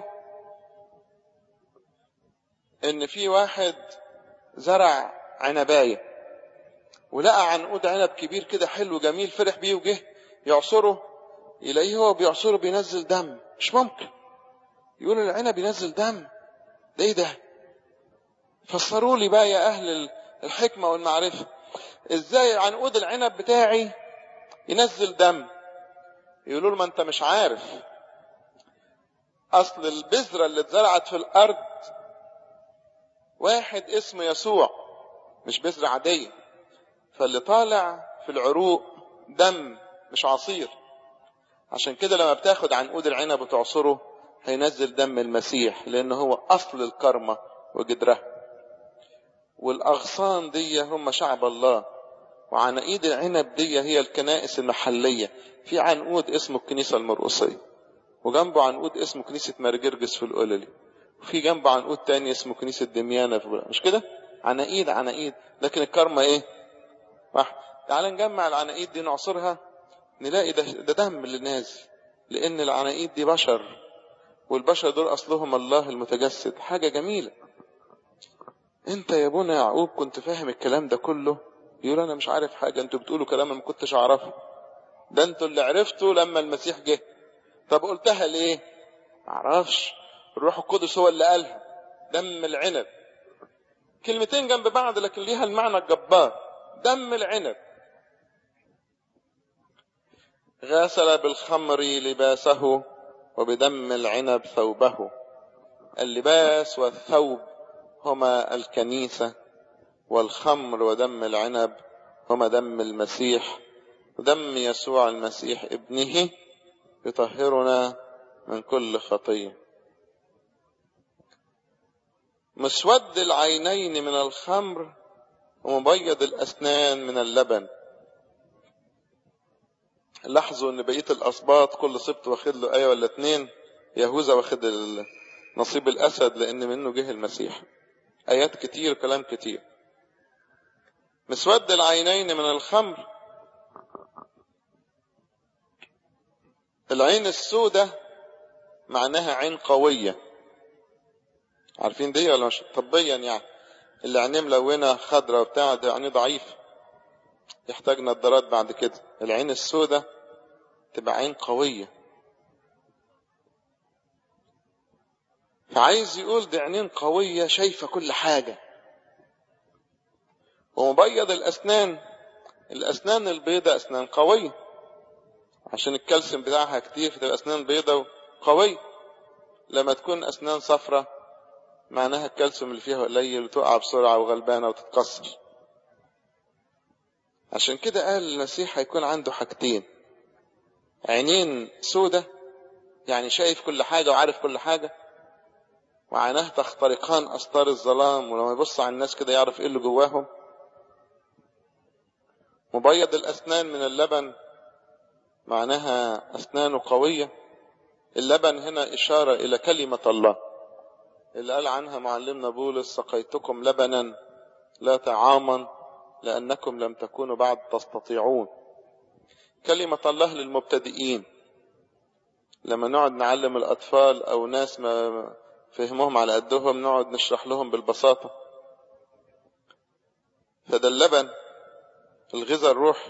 ان في واحد زرع عنبايه ولقى عنقود عنب كبير كده حلو جميل فرح بيه وجه يعصره يلاقيه هو بيعصره بينزل دم مش ممكن يقول العنب ينزل دم ده ايه ده فسروا لي بقى يا اهل الحكمه والمعرفه ازاي عنقود العنب بتاعي ينزل دم يقولوا له ما انت مش عارف اصل البذره اللي اتزرعت في الارض واحد اسمه يسوع مش بذره عاديه فاللي طالع في العروق دم مش عصير عشان كده لما بتاخد عنقود العنب وتعصره هينزل دم المسيح لان هو اصل الكرمة وجدرها والاغصان دي هم شعب الله وعناقيد العنب دي هي الكنائس المحلية في عنقود اسمه الكنيسة المرقصية وجنبه عنقود اسمه كنيسة مرجرجس في القللي وفي جنبه عنقود تاني اسمه كنيسة دميانة في مش كده عناقيد عناقيد لكن الكرمة ايه واحد تعال نجمع العناقيد دي نعصرها نلاقي ده, ده دم اللي نازل لان العناقيد دي بشر والبشر دول اصلهم الله المتجسد حاجة جميلة انت يا ابونا يعقوب كنت فاهم الكلام ده كله يقول انا مش عارف حاجة انتوا بتقولوا كلام ما كنتش اعرفه ده انتوا اللي عرفتوا لما المسيح جه طب قلتها ليه معرفش الروح القدس هو اللي قالها دم العنب كلمتين جنب بعض لكن ليها المعنى الجبار دم العنب غسل بالخمر لباسه وبدم العنب ثوبه اللباس والثوب هما الكنيسة والخمر ودم العنب هما دم المسيح ودم يسوع المسيح ابنه يطهرنا من كل خطيه مسود العينين من الخمر ومبيض الأسنان من اللبن لاحظوا ان بقية الأسباط كل سبط واخد له آية ولا اتنين يهوذا واخد نصيب الأسد لأن منه جه المسيح آيات كتير كلام كتير مسود العينين من الخمر العين السودة معناها عين قوية عارفين دي ولا مش طبيا يعني اللي عينيه ملونه خضراء وبتاع ده عينيه ضعيف يحتاج نظارات بعد كده العين السوداء تبقى عين قوية فعايز يقول دي عينين قوية شايفة كل حاجة ومبيض الأسنان الأسنان البيضاء أسنان قوية عشان الكالسيوم بتاعها كتير فتبقى أسنان بيضاء وقوية لما تكون أسنان صفرة معناها الكالسيوم اللي فيها قليل وتقع بسرعة وغلبانة وتتكسر عشان كده قال المسيح هيكون عنده حاجتين عينين سودة يعني شايف كل حاجة وعارف كل حاجة وعيناه تخترقان أستار الظلام ولما يبص على الناس كده يعرف إيه اللي جواهم مبيض الأسنان من اللبن معناها أسنانه قوية اللبن هنا إشارة إلى كلمة الله اللي قال عنها معلمنا بولس سقيتكم لبنا لا طعاما لأنكم لم تكونوا بعد تستطيعون كلمة الله للمبتدئين لما نقعد نعلم الأطفال أو ناس ما فهمهم على قدهم نقعد نشرح لهم بالبساطة فده اللبن الغذاء الروحي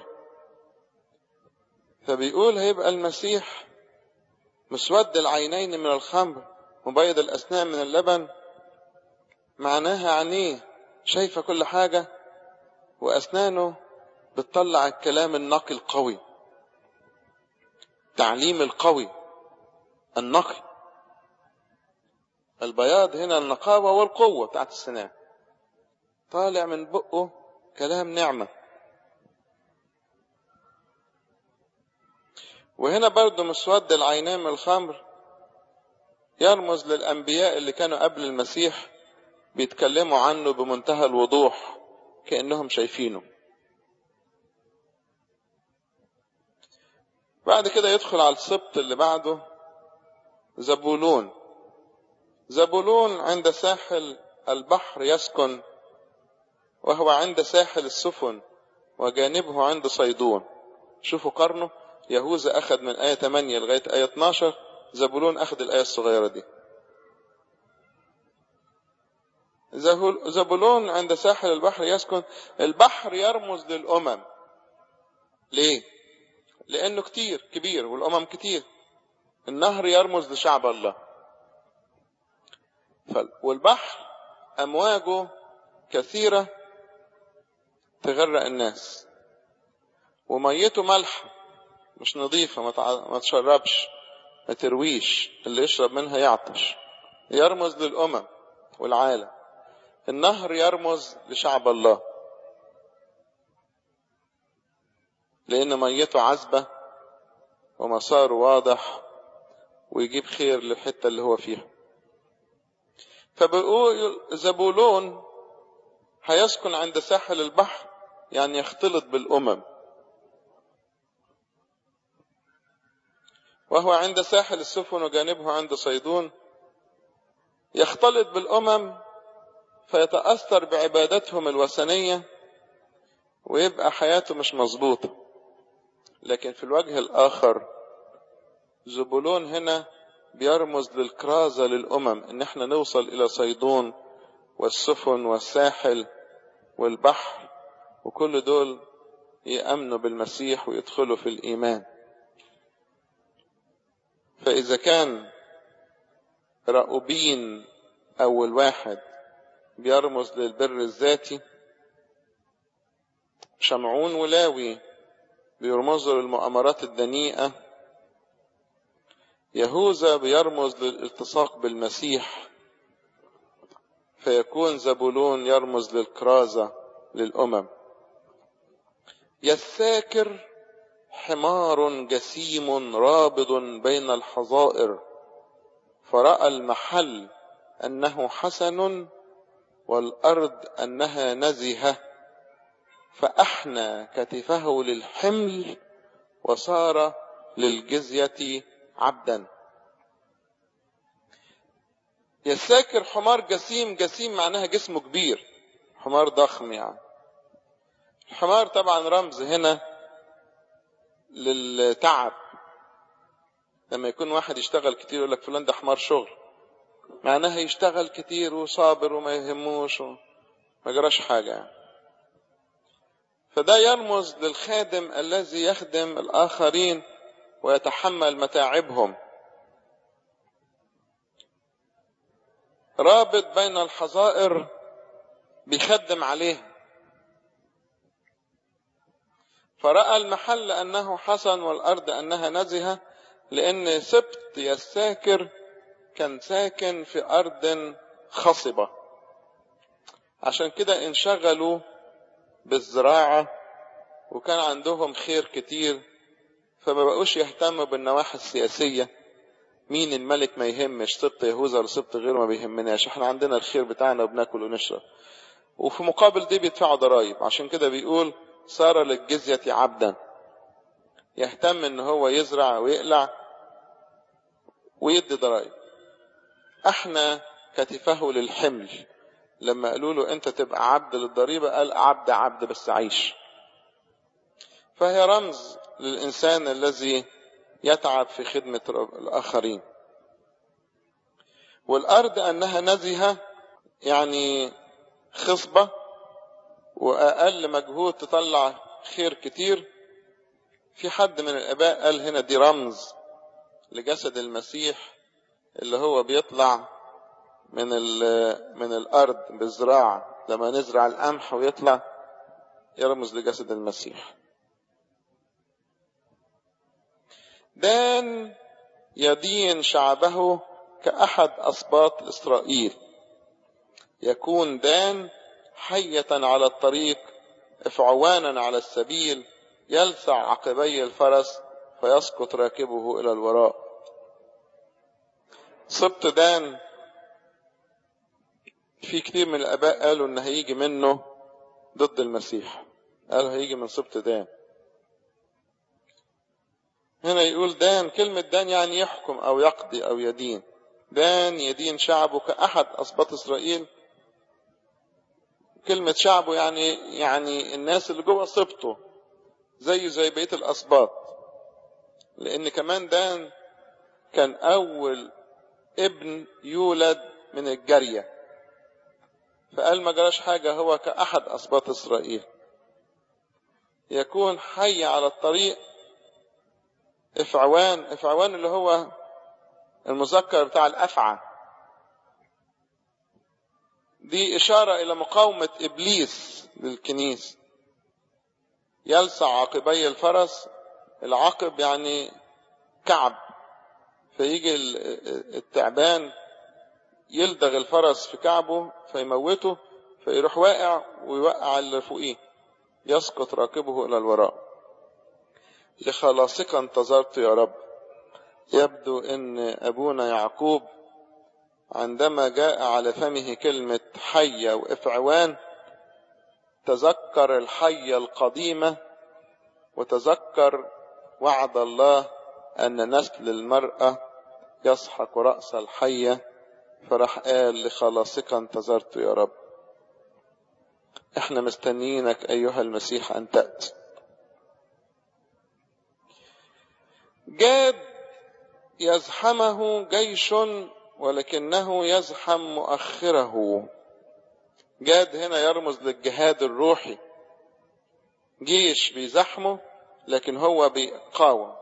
فبيقول هيبقى المسيح مسود العينين من الخمر مبيض الأسنان من اللبن معناها عينيه شايفة كل حاجة وأسنانه بتطلع الكلام النقي القوي تعليم القوي النقي البياض هنا النقاوة والقوة بتاعت السنان طالع من بقه كلام نعمة وهنا برضو مسود العينين من الخمر يرمز للأنبياء اللي كانوا قبل المسيح بيتكلموا عنه بمنتهى الوضوح كأنهم شايفينه بعد كده يدخل على السبط اللي بعده زبولون زبولون عند ساحل البحر يسكن وهو عند ساحل السفن وجانبه عند صيدون شوفوا قرنه يهوذا أخذ من آية 8 لغاية آية 12 زبولون أخذ الآية الصغيرة دي زبولون عند ساحل البحر يسكن البحر يرمز للأمم ليه لأنه كتير كبير والأمم كتير النهر يرمز لشعب الله والبحر أمواجه كثيرة تغرق الناس وميته ملح مش نظيفة ما تشربش ما ترويش اللي يشرب منها يعطش يرمز للأمم والعالم النهر يرمز لشعب الله لأن ميته عذبة ومساره واضح ويجيب خير للحتة اللي هو فيها فبيقول زبولون هيسكن عند ساحل البحر يعني يختلط بالأمم وهو عند ساحل السفن وجانبه عند صيدون يختلط بالأمم فيتأثر بعبادتهم الوثنية ويبقى حياته مش مظبوطة لكن في الوجه الآخر زبولون هنا بيرمز للكرازة للأمم إن احنا نوصل إلى صيدون والسفن والساحل والبحر وكل دول يأمنوا بالمسيح ويدخلوا في الإيمان فإذا كان رأوبين أول واحد بيرمز للبر الذاتي شمعون ولاوي بيرمزوا للمؤامرات الدنيئة يهوذا بيرمز للالتصاق بالمسيح فيكون زبولون يرمز للكرازة للأمم يساكر حمار جسيم رابض بين الحظائر فرأى المحل أنه حسن والأرض أنها نزهة فأحنى كتفه للحمل وصار للجزية عبدا يساكر حمار جسيم جسيم معناها جسمه كبير حمار ضخم يعني الحمار طبعا رمز هنا للتعب لما يكون واحد يشتغل كتير يقول لك فلان ده حمار شغل معناها يشتغل كتير وصابر وما يهموش وما جراش حاجة يعني. فده يرمز للخادم الذي يخدم الآخرين ويتحمل متاعبهم رابط بين الحظائر بيخدم عليها فرأى المحل أنه حسن والأرض أنها نزهة لأن سبت يساكر كان ساكن في أرض خصبة عشان كده انشغلوا بالزراعة وكان عندهم خير كتير فما بقوش يهتموا بالنواحي السياسية مين الملك ما يهمش سبط يهوذا ولا سبط غيره ما بيهمناش احنا عندنا الخير بتاعنا وبناكل ونشرب وفي مقابل دي بيدفعوا ضرائب عشان كده بيقول صار للجزية عبدا يهتم ان هو يزرع ويقلع ويدي ضرائب احنا كتفه للحمل لما قالوا له انت تبقى عبد للضريبة قال عبد عبد بس عيش فهي رمز للإنسان الذي يتعب في خدمة الآخرين والأرض أنها نزهة يعني خصبة وأقل مجهود تطلع خير كتير في حد من الآباء قال هنا دي رمز لجسد المسيح اللي هو بيطلع من من الأرض بالزراعة لما نزرع القمح ويطلع يرمز لجسد المسيح دان يدين شعبه كأحد أسباط إسرائيل يكون دان حية على الطريق افعوانا على السبيل يلسع عقبي الفرس فيسقط راكبه إلى الوراء سبط دان في كتير من الآباء قالوا إن هيجي منه ضد المسيح قالوا هيجي من سبط دان هنا يقول دان كلمة دان يعني يحكم أو يقضي أو يدين دان يدين شعبه كأحد أسباط إسرائيل كلمة شعبه يعني يعني الناس اللي جوه سبطه زيه زي بقية الأسباط لأن كمان دان كان أول ابن يولد من الجارية فقال ما جراش حاجة هو كأحد أسباط إسرائيل يكون حي على الطريق افعوان افعوان اللي هو المذكر بتاع الافعى دي اشارة الى مقاومة ابليس للكنيس يلسع عقبي الفرس العقب يعني كعب فيجي التعبان يلدغ الفرس في كعبه فيموته فيروح واقع ويوقع اللي فوقيه يسقط راكبه الى الوراء لخلاصك انتظرت يا رب يبدو ان ابونا يعقوب عندما جاء على فمه كلمة حية وإفعوان تذكر الحية القديمة وتذكر وعد الله أن نسل المرأة يسحق رأس الحية فراح قال لخلاصك انتظرت يا رب احنا مستنيينك أيها المسيح أن تأتي جاد يزحمه جيش ولكنه يزحم مؤخره جاد هنا يرمز للجهاد الروحي جيش بيزحمه لكن هو بيقاوم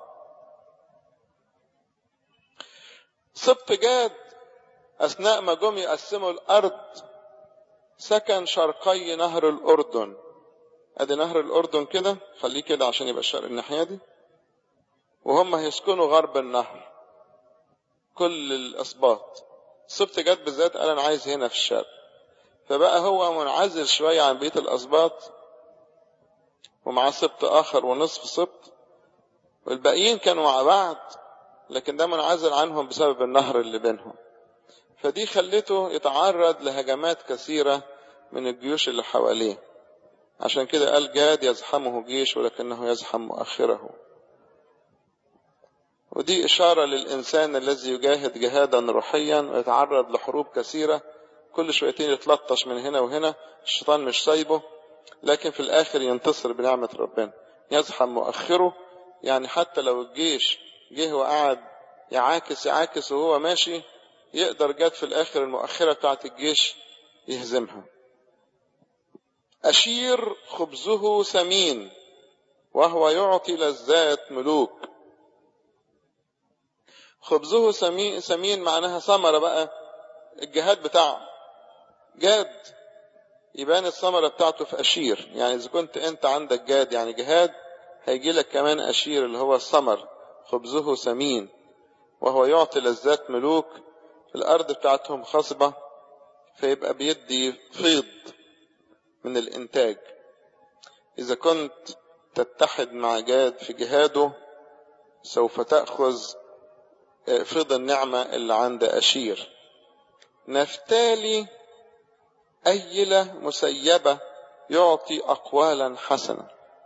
سبط جاد أثناء ما جم يقسموا الأرض سكن شرقي نهر الأردن أدي نهر الأردن كده خليه كده عشان يبقى الشرق الناحية دي وهم هيسكنوا غرب النهر كل الأسباط سبط جد بالذات قال أنا عايز هنا في الشرق فبقى هو منعزل شوية عن بقية الأسباط ومعاه سبط آخر ونصف سبط والباقيين كانوا مع بعض لكن ده منعزل عنهم بسبب النهر اللي بينهم فدي خلته يتعرض لهجمات كثيرة من الجيوش اللي حواليه عشان كده قال جاد يزحمه جيش ولكنه يزحم مؤخره ودي إشارة للإنسان الذي يجاهد جهادا روحيا ويتعرض لحروب كثيرة كل شويتين يتلطش من هنا وهنا الشيطان مش سايبه لكن في الآخر ينتصر بنعمة ربنا يزحم مؤخره يعني حتى لو الجيش جه وقعد يعاكس يعاكس وهو ماشي يقدر جت في الآخر المؤخرة بتاعت الجيش يهزمها أشير خبزه ثمين وهو يعطي لذات ملوك خبزه سمين, سمين معناها ثمرة بقى الجهاد بتاعه جاد يبان الثمرة بتاعته في أشير يعني إذا كنت أنت عندك جاد يعني جهاد هيجي لك كمان أشير اللي هو الثمر خبزه سمين وهو يعطي لذات ملوك الأرض بتاعتهم خصبة فيبقى بيدي فيض من الإنتاج إذا كنت تتحد مع جاد في جهاده سوف تأخذ فيض النعمة اللي عند أشير نفتالي أيلة مسيبة يعطي أقوالا حسنة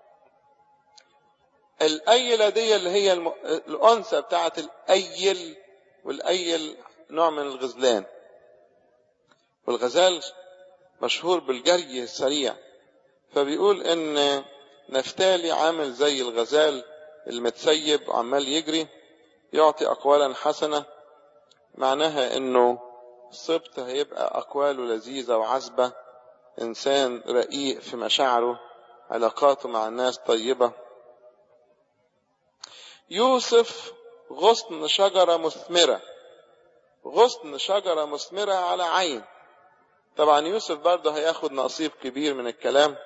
الأيلة دي اللي هي الم... الأنثى بتاعت الأيل والأيل نوع من الغزلان والغزال مشهور بالجري السريع فبيقول ان نفتالي عامل زي الغزال المتسيب وعمال يجري يعطي أقوالا حسنة معناها انه السبط هيبقى أقواله لذيذة وعذبة إنسان رقيق في مشاعره علاقاته مع الناس طيبة يوسف غصن شجرة مثمرة غصن شجرة مثمرة على عين طبعا يوسف برضه هياخد نصيب كبير من الكلام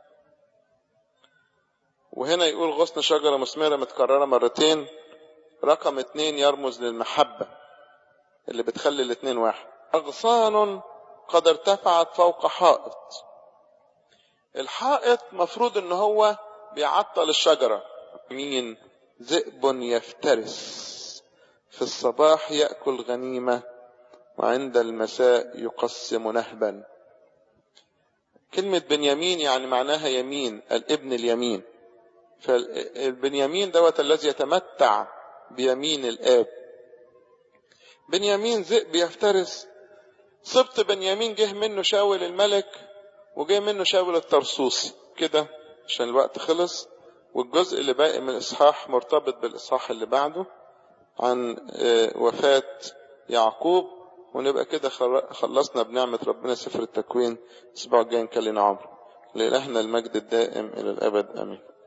وهنا يقول غصن شجرة مثمرة متكررة مرتين رقم اتنين يرمز للمحبة اللي بتخلي الاتنين واحد أغصان قد ارتفعت فوق حائط الحائط مفروض ان هو بيعطل الشجرة مين ذئب يفترس في الصباح يأكل غنيمة وعند المساء يقسم نهبا كلمة بنيامين يعني معناها يمين الابن اليمين فالبنيامين دوت الذي يتمتع بيمين الآب بنيامين ذئب يفترس سبط بنيامين جه منه شاول الملك وجه منه شاول الترسوسي كده عشان الوقت خلص والجزء اللي باقي من الإصحاح مرتبط بالإصحاح اللي بعده عن وفاة يعقوب ونبقى كده خلصنا بنعمة ربنا سفر التكوين الأسبوع الجاي نكلم عمرو لإلهنا المجد الدائم إلى الأبد آمين